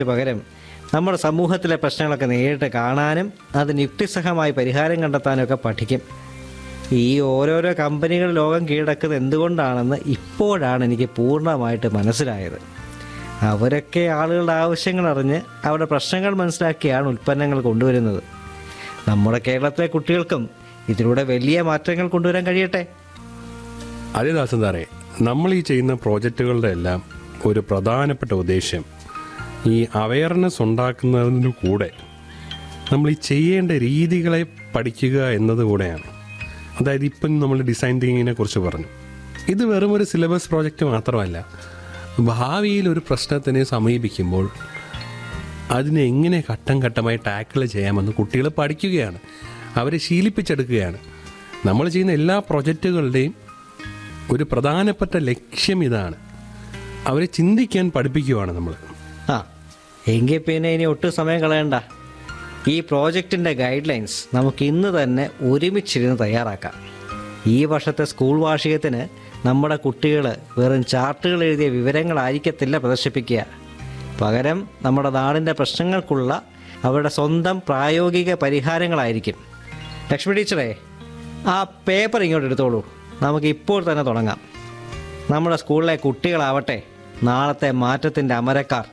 പകരം നമ്മുടെ സമൂഹത്തിലെ പ്രശ്നങ്ങളൊക്കെ നേരിട്ട് കാണാനും അതിന് യുക്തിസഹമായി പരിഹാരം കണ്ടെത്താനും ഒക്കെ പഠിക്കും ഈ ഓരോരോ കമ്പനികൾ ലോകം കീഴടക്കുന്നത് എന്തുകൊണ്ടാണെന്ന് ഇപ്പോഴാണ് എനിക്ക് പൂർണ്ണമായിട്ട് മനസ്സിലായത് അവരൊക്കെ ആളുകളുടെ ആവശ്യങ്ങൾ അറിഞ്ഞ് അവരുടെ പ്രശ്നങ്ങൾ മനസ്സിലാക്കിയാണ് ഉൽപ്പന്നങ്ങൾ കൊണ്ടുവരുന്നത് നമ്മുടെ കേരളത്തിലെ കുട്ടികൾക്കും ഇതിലൂടെ വലിയ മാറ്റങ്ങൾ കൊണ്ടുവരാൻ കഴിയട്ടെ അതെ ദാസൻ സാറേ നമ്മൾ ഈ ചെയ്യുന്ന പ്രോജക്റ്റുകളുടെ എല്ലാം ഒരു പ്രധാനപ്പെട്ട ഉദ്ദേശ്യം ഈ അവയർനെസ് ഉണ്ടാക്കുന്നതിന് കൂടെ നമ്മൾ ഈ ചെയ്യേണ്ട രീതികളെ പഠിക്കുക എന്നത് കൂടെയാണ് അതായത് ഇപ്പം നമ്മൾ ഡിസൈൻ തിങ്കിങ്ങിനെ കുറിച്ച് പറഞ്ഞു ഇത് വെറും ഒരു സിലബസ് പ്രോജക്റ്റ് മാത്രമല്ല ഭാവിയിൽ ഒരു പ്രശ്നത്തിനെ സമീപിക്കുമ്പോൾ അതിനെ എങ്ങനെ ഘട്ടം ഘട്ടമായി ടാക്കിൾ ചെയ്യാമെന്ന് കുട്ടികൾ പഠിക്കുകയാണ് അവരെ ശീലിപ്പിച്ചെടുക്കുകയാണ് നമ്മൾ ചെയ്യുന്ന എല്ലാ പ്രൊജക്റ്റുകളുടെയും ഒരു പ്രധാനപ്പെട്ട ലക്ഷ്യം ഇതാണ് അവരെ ചിന്തിക്കാൻ പഠിപ്പിക്കുകയാണ് നമ്മൾ ആ എങ്കിൽ പിന്നെ ഇനി ഒട്ടും സമയം കളയണ്ട ഈ പ്രോജക്റ്റിൻ്റെ ഗൈഡ് ലൈൻസ് നമുക്ക് ഇന്ന് തന്നെ ഒരുമിച്ചിരുന്ന് തയ്യാറാക്കാം ഈ വർഷത്തെ സ്കൂൾ വാർഷികത്തിന് നമ്മുടെ കുട്ടികൾ വെറും ചാർട്ടുകൾ എഴുതിയ വിവരങ്ങളായിരിക്കത്തില്ല പ്രദർശിപ്പിക്കുക പകരം നമ്മുടെ നാടിൻ്റെ പ്രശ്നങ്ങൾക്കുള്ള അവരുടെ സ്വന്തം പ്രായോഗിക പരിഹാരങ്ങളായിരിക്കും ലക്ഷ്മി ടീച്ചറേ ആ പേപ്പർ ഇങ്ങോട്ട് എടുത്തോളൂ നമുക്ക് ഇപ്പോൾ തന്നെ തുടങ്ങാം നമ്മുടെ സ്കൂളിലെ കുട്ടികളാവട്ടെ നാളത്തെ മാറ്റത്തിൻ്റെ അമരക്കാർ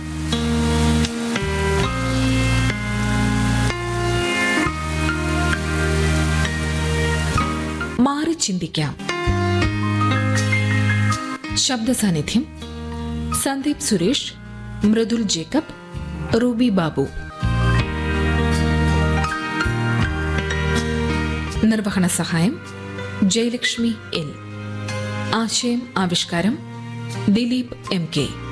മാറി ചിന്തിക്കാം ശബ്ദ സാന്നിധ്യം സന്ദീപ് സുരേഷ് മൃദുൽ ജേക്കബ് റൂബി ബാബു നിർവഹണ സഹായം ജയലക്ഷ്മി എൽ ആശയം ആവിഷ്കാരം ദിലീപ് എം കെ